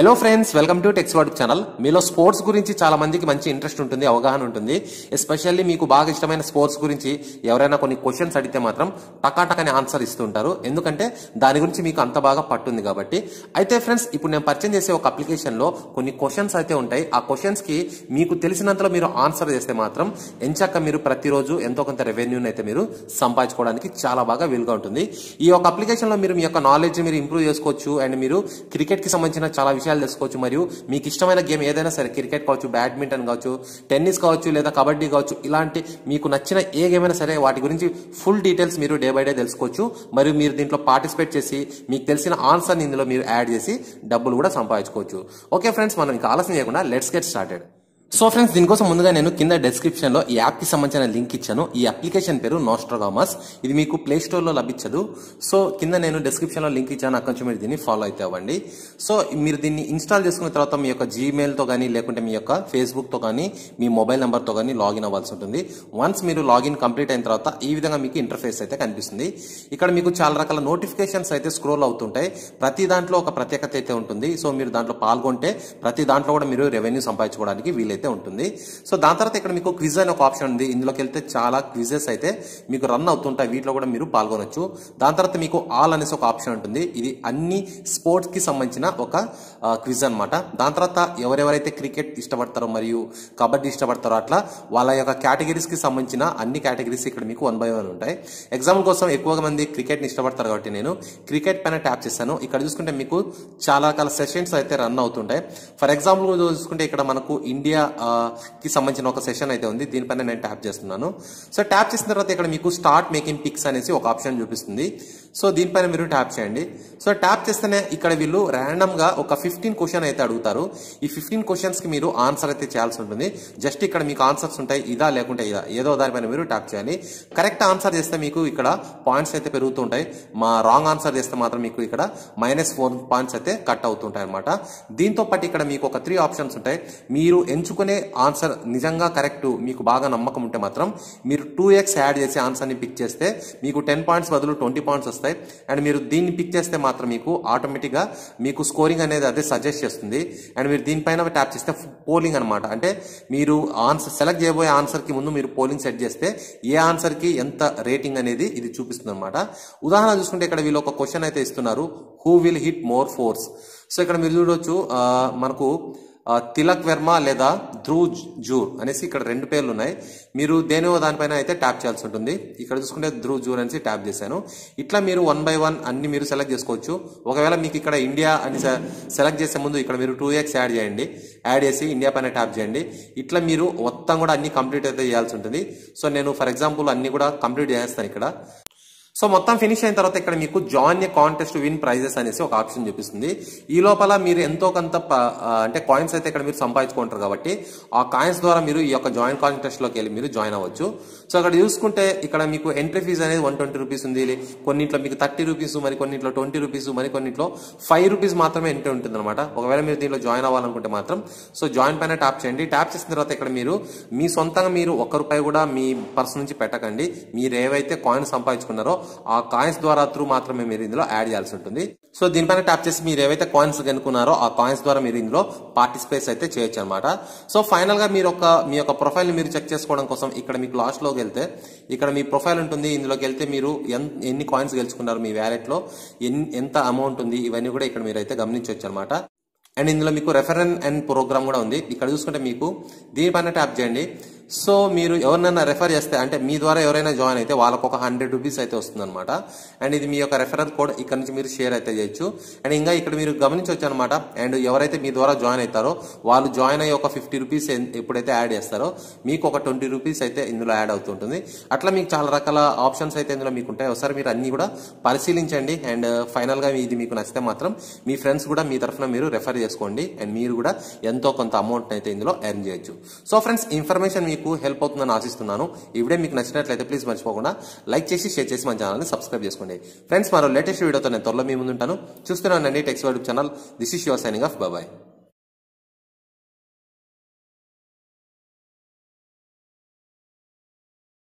hello friends welcome to tech's world channel మీలో sports గురించి చాలా మందికి మంచి ఇంట్రెస్ట్ ఉంటుంది అవగాహన ఉంటుంది ఎస్పెషల్లీ మీకు బాగా ఇష్టమైన స్పోర్ట్స్ గురించి ఎవరైనా కొన్ని క్వశ్చన్స్ అడిగితే మాత్రం టకాటకని ఆన్సర్ ఇస్తుంటారు ఎందుకంటే దాని గురించి మీకు అంత బాగా పట్టుంది కాబట్టి అయితే ఫ్రెండ్స్ ఇప్పుడు నేను పరిచయం చేసే ఒక అప్లికేషన్ లో కొన్ని క్వశ్చన్స్ అయితే ఉంటాయి ఆ క్వశ్చన్స్ కి మీకు తెలిసినంతలో మీరు ఆన్సర్ చేస్తే మాత్రం ఎంచాక మీరు ప్రతిరోజు ఎంతో కొంత రెవెన్యూని అయితే మీరు సంపాదించుకోవడానికి చాలా బాగా వీలుగా ఉంటుంది ఈ యొక్క అప్లికేషన్ లో మీరు మీ యొక్క నాలెడ్జ్ మీరు ఇంప్రూవ్ చేసుకోవచ్చు అండ్ మీరు క్రికెట్ కి సంబంధించిన చాలా విషయాలు తెలుసుకోవచ్చు మరియు మీకు ఇష్టమైన గేమ్ ఏదైనా సరే క్రికెట్ కావచ్చు బ్యాడ్మింటన్ కావచ్చు టెన్నిస్ కావచ్చు లేదా కబడ్డీ కావచ్చు ఇలాంటి మీకు నచ్చిన ఏ గేమ్ అయినా సరే వాటి గురించి ఫుల్ డీటెయిల్స్ మీరు డే బై డే తెలుసుకోవచ్చు మరియు మీరు దీంట్లో పార్టిసిపేట్ చేసి మీకు తెలిసిన ఆన్సర్ ఇందులో మీరు యాడ్ చేసి డబ్బులు కూడా సంపాదించుకోవచ్చు ఓకే ఫ్రెండ్స్ మనం ఇంకా ఆలస్యం చేయకుండా let's get started so friends దీనికోసం ముందుగా నేను కింద డిస్క్రిప్షన్ లో ఈ యాప్ కి సంబంధించిన లింక్ ఇచ్చాను ఈ అప్లికేషన్ పేరు నోస్ట్రోగామస్ ఇది మీకు ప్లే స్టోర్ లో లభించదు సో కింద నేను డిస్క్రిప్షన్ లో లింక్ ఇచ్చాను అక్కడ నుంచి మీరు దీన్ని ఫాలో అయితే అవ్వండి సో మీరు దీన్ని ఇన్స్టాల్ చేసుకున్న తర్వాత మీ యొక్క జీమెయిల్ తో కానీ లేకుంటే మీ యొక్క ఫేస్బుక్ తో కానీ మీ మొబైల్ నెంబర్ తో కానీ లాగిన్ అవ్వాల్సి ఉంటుంది వన్స్ మీరు లాగిన్ కంప్లీట్ అయిన తర్వాత ఈ విధంగా మీకు ఇంటర్ఫేస్ అయితే కనిపిస్తుంది ఇక్కడ మీకు చాలా రకాల నోటిఫికేషన్స్ అయితే స్క్రోల్ అవుతుంటాయి ప్రతి దాంట్లో ఒక ప్రత్యేకత అయితే ఉంటుంది సో మీరు దాంట్లో పాల్గొంటే ప్రతి దాంట్లో కూడా మీరు రెవెన్యూ సంపాదించుకోవడానికి వీలైతే ఉంటుంది సో దాని తర్వాత ఇక్కడ మీకు క్విజ్ అనే ఒక ఆప్షన్ ఉంది ఇందులోకి వెళ్తే చాలా క్విజెస్ అయితే మీకు రన్ అవుతుంటాయి వీటిలో కూడా మీరు పాల్గొనొచ్చు దాని తర్వాత మీకు ఆల్ అనేసి ఒక ఆప్షన్ ఉంటుంది ఇది అన్ని స్పోర్ట్స్ కి సంబంధించిన ఒక క్విజ్ అన్నమాట దాని తర్వాత ఎవరెవరైతే క్రికెట్ ఇష్టపడతారో మరియు కబడ్డీ ఇష్టపడతారో అట్లా వాళ్ళ యొక్క కేటగిరీస్ కి సంబంధించిన అన్ని కేటగిరీస్ ఇక్కడ మీకు వన్ బై వన్ ఉంటాయి ఎగ్జాంపుల్ కోసం ఎక్కువగా మంది క్రికెట్ ని ఇష్టపడతారు కాబట్టి నేను క్రికెట్ పైన ట్యాప్ చేశాను ఇక్కడ చూసుకుంటే మీకు చాలా రకాల సెషన్స్ అయితే రన్ అవుతుంటాయి ఫర్ ఎగ్జాంపుల్ చూసుకుంటే ఇక్కడ మనకు ఇండియా ఆ, కి సంబంధించిన ఒక సెషన్ అయితే ఉంది దీనిపైన నేను ట్యాప్ చేస్తున్నాను సో ట్యాప్ చేసిన తర్వాత ఇక్కడ మీకు స్టార్ట్ మేకింగ్ పిక్స్ అనేసి ఒక ఆప్షన్ చూపిస్తుంది సో దీనిపైన మీరు ట్యాప్ చేయండి సో ట్యాప్ చేస్తేనే ఇక్కడ వీళ్ళు ర్యాండమ్ గా ఒక ఫిఫ్టీన్ క్వశ్చన్ అయితే అడుగుతారు ఈ ఫిఫ్టీన్ క్వశ్చన్స్ కి మీరు ఆన్సర్ అయితే చేయాల్సి ఉంటుంది జస్ట్ ఇక్కడ మీకు ఆన్సర్స్ ఉంటాయి ఇదా లేకుంటే ఇదా ఏదో దానిపైన మీరు ట్యాప్ చేయాలి కరెక్ట్ ఆన్సర్ చేస్తే మీకు ఇక్కడ పాయింట్స్ అయితే పెరుగుతుంటాయి మా రాంగ్ ఆన్సర్ చేస్తే మాత్రం మీకు ఇక్కడ మైనస్ ఫోర్ పాయింట్స్ అయితే కట్ అవుతుంటాయి అనమాట దీంతో పాటు ఇక్కడ మీకు ఒక త్రీ ఆప్షన్స్ ఉంటాయి మీరు ఎంచుకునే ఆన్సర్ నిజంగా కరెక్ట్ మీకు బాగా నమ్మకం ఉంటే మాత్రం మీరు టూ ఎక్స్ యాడ్ చేసి ఆన్సర్ ని పిక్ చేస్తే మీకు టెన్ పాయింట్స్ బదులు ట్వంటీ పాయింట్స్ వస్తాయి అండ్ మీరు దీన్ని పిక్ చేస్తే మాత్రం మీకు ఆటోమేటిక్ గా మీకు స్కోరింగ్ అనేది అదే సజెస్ట్ చేస్తుంది అండ్ మీరు దీనిపైన ట్యాప్ చేస్తే పోలింగ్ అనమాట అంటే మీరు ఆన్సర్ సెలెక్ట్ చేయబోయే ఆన్సర్ కి ముందు మీరు పోలింగ్ సెట్ చేస్తే ఏ ఆన్సర్ కి ఎంత రేటింగ్ అనేది ఇది చూపిస్తుంది అనమాట ఉదాహరణ చూసుకుంటే ఇక్కడ వీళ్ళు ఒక క్వశ్చన్ అయితే ఇస్తున్నారు who will hit more force so ఇక్కడ మీరు చూడవచ్చు ఆ, మనకు ఆ, తిలక్ వర్మ లేదా ధ్రువ్ జూర్ అనేసి ఇక్కడ రెండు పేర్లు ఉన్నాయి మీరు దేనివో దానిపైన అయితే ట్యాప్ చేయాల్సి ఉంటుంది ఇక్కడ చూసుకుంటే ధ్రువ్ జూర్ అనేసి ట్యాప్ చేశాను ఇట్లా మీరు వన్ బై వన్ అన్ని మీరు సెలెక్ట్ చేసుకోవచ్చు ఒకవేళ మీకు ఇక్కడ ఇండియా అని సెలెక్ట్ చేసే ముందు ఇక్కడ మీరు టూ ఎక్స్ యాడ్ చేయండి యాడ్ చేసి ఇండియా పైన ట్యాప్ చేయండి ఇట్లా మీరు మొత్తం కూడా అన్ని కంప్లీట్ అయితే చేయాల్సి ఉంటుంది సో నేను ఫర్ ఎగ్జాంపుల్ అన్ని కూడా కంప్లీట్ చేస్తాను ఇక్కడ సో మొత్తం ఫినిష్ అయిన తర్వాత ఇక్కడ మీకు join a contest win prizes అనేసి ఒక ఆప్షన్ చూపిస్తుంది ఈ లోపల మీరు ఎంతో కొంత ప- ఆ, అంటే కాయిన్స్ అయితే ఇక్కడ మీరు సంపాదించుకుంటారు కాబట్టి ఆ కాయిన్స్ ద్వారా మీరు ఈ యొక్క జాయిన్ కాంటెస్ట్ లోకి వెళ్ళి మీరు జాయిన్ అవ్వచ్చు సో అక్కడ చూసుకుంటే ఇక్కడ మీకు ఎంట్రీ ఫీజు అనేది వన్ ట్వంటీ రూపీస్ ఉంది కొన్నింట్లో మీకు థర్టీ రూపీస్ మరి కొన్నింట్లో ట్వంటీ రూపీస్ మరి కొన్నింట్లో ఫైవ్ రూపీస్ మాత్రమే ఎంట్రీ ఉంటుంది అనమాట ఒకవేళ మీరు దీంట్లో జాయిన్ అవ్వాలనుకుంటే మాత్రం సో జాయిన్ పైన ట్యాప్ చేయండి ట్యాప్ చేసిన తర్వాత ఇక్కడ మీరు మీ సొంతంగా మీరు ఒక్క రూపాయి కూడా మీ పర్స్ నుంచి పెట్టకండి మీరు ఏవైతే కాయిన్స్ సంపాదించుకున్నారో ఆ కాయిన్స్ ద్వారా త్రూ మాత్రమే మీరు ఇందులో యాడ్ చేయాల్సి ఉంటుంది సో దీనిపైన ట్యాప్ చేసి మీరు ఏవైతే కాయిన్స్ కనుక్కున్నారో ఆ కాయిన్స్ ద్వారా మీరు ఇందులో పార్టిసిపేట్ అయితే చేయొచ్చు అనమాట సో ఫైనల్ గా మీరు ఒక మీ యొక్క ప్రొఫైల్ ని మీరు చెక్ చేసుకోవడం కోసం ఇక్కడ మీకు లాస్ట్ లోకి వెళ్తే ఇక్కడ మీ ప్రొఫైల్ ఉంటుంది ఇందులోకి వెళ్తే మీరు ఎన్- ఎన్ని కాయిన్స్ గెలుచుకున్నారు మీ వ్యాలెట్ లో ఎన్- ఎంత అమౌంట్ ఉంది ఇవన్నీ కూడా ఇక్కడ మీరు అయితే గమనించవచ్చు అనమాట అండ్ ఇందులో మీకు రెఫరెన్ అండ్ ప్రోగ్రామ్ కూడా ఉంది ఇక్కడ చూసుకుంటే మీకు దీనిపైన ట్యాప్ చేయండి సో మీరు ఎవరినైనా రెఫర్ చేస్తే అంటే మీ ద్వారా ఎవరైనా జాయిన్ అయితే వాళ్ళకు ఒక హండ్రెడ్ రూపీస్ అయితే వస్తుంది అనమాట అండ్ ఇది మీ యొక్క రెఫరల్ కోడ్ ఇక్కడ నుంచి మీరు షేర్ అయితే చేయొచ్చు అండ్ ఇంకా ఇక్కడ మీరు గమనించవచ్చు అనమాట అండ్ ఎవరైతే మీ ద్వారా జాయిన్ అవుతారో వాళ్ళు జాయిన్ అయ్యి ఒక ఫిఫ్టీ రూపీస్ ఎప్పుడైతే యాడ్ చేస్తారో మీకు ఒక ట్వంటీ రూపీస్ అయితే ఇందులో యాడ్ అవుతుంటుంది అట్లా మీకు చాలా రకాల ఆప్షన్స్ అయితే ఇందులో మీకు ఉంటాయి ఒకసారి మీరు అన్ని కూడా పరిశీలించండి అండ్ ఫైనల్ గా ఇది మీకు నచ్చితే మాత్రం మీ ఫ్రెండ్స్ కూడా మీ తరఫున మీరు రెఫర్ చేసుకోండి అండ్ మీరు కూడా ఎంతో కొంత అమౌంట్ అయితే ఇందులో ఎర్న్ చేయొచ్చు సో ఫ్రెండ్స్ ఇన్ఫర్మేషన్ మీకు హెల్ప్ అవుతుందని ఆశిస్తున్నాను ఈ వీడియో మీకు నచ్చినట్లయితే ప్లీజ్ మర్చిపోకుండా లైక్ చేసి షేర్ చేసి మన ఛానల్ని సబ్స్క్రైబ్ చేసుకోండి ఫ్రెండ్స్ మరో లేటెస్ట్ వీడియోతో నేను త్వరలో మీ ముందుంటాను చూస్తున్నానండి techs YouTube channel this is your signing off bye